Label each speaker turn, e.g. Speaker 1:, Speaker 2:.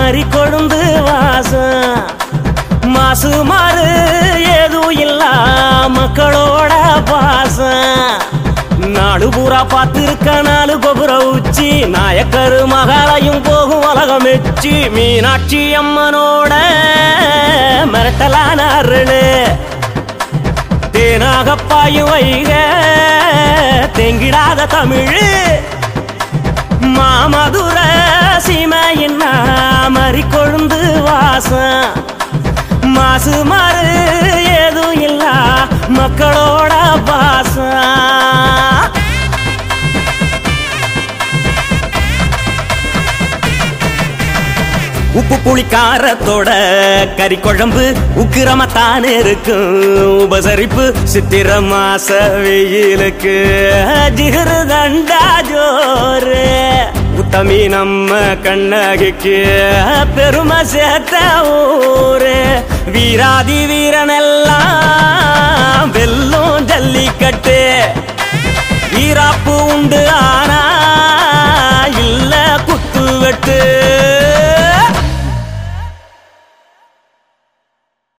Speaker 1: மறி கொழுந்து வாசம் மாசு மாறு ஏதும் இல்ல மக்களோட பாசம் நாடு பூரா பார்த்திருக்க நாலு கோபுர உச்சி நாயக்கரு மகாலயும் போகும் உலகம் எச்சி மீனாட்சி அம்மனோட மிரட்டலான அருளு தேனாக பாயும் வைக தெங்கிடாத தமிழ் மாமதுர சீமையின் மறி கொழுந்து வாசம் மாசு மாறு ஏதும் இல்ல மக்களோட பாசம் உப்பு புளி காரத்தோட கறி குழம்பு உக்கிரமத்தான் இருக்கும் உபசரிப்பு சித்திர மாச வெயிலுக்கு ஜிகரு தண்டா ஜோரு உத்தமி நம்ம கண்ணகிக்கு பெருமை சேர்த்த ஊரு வீராதி வீரனெல்லாம் வெல்லும் ஜல்லிக்கட்டு ஈராப்பு உண்டு ஆனா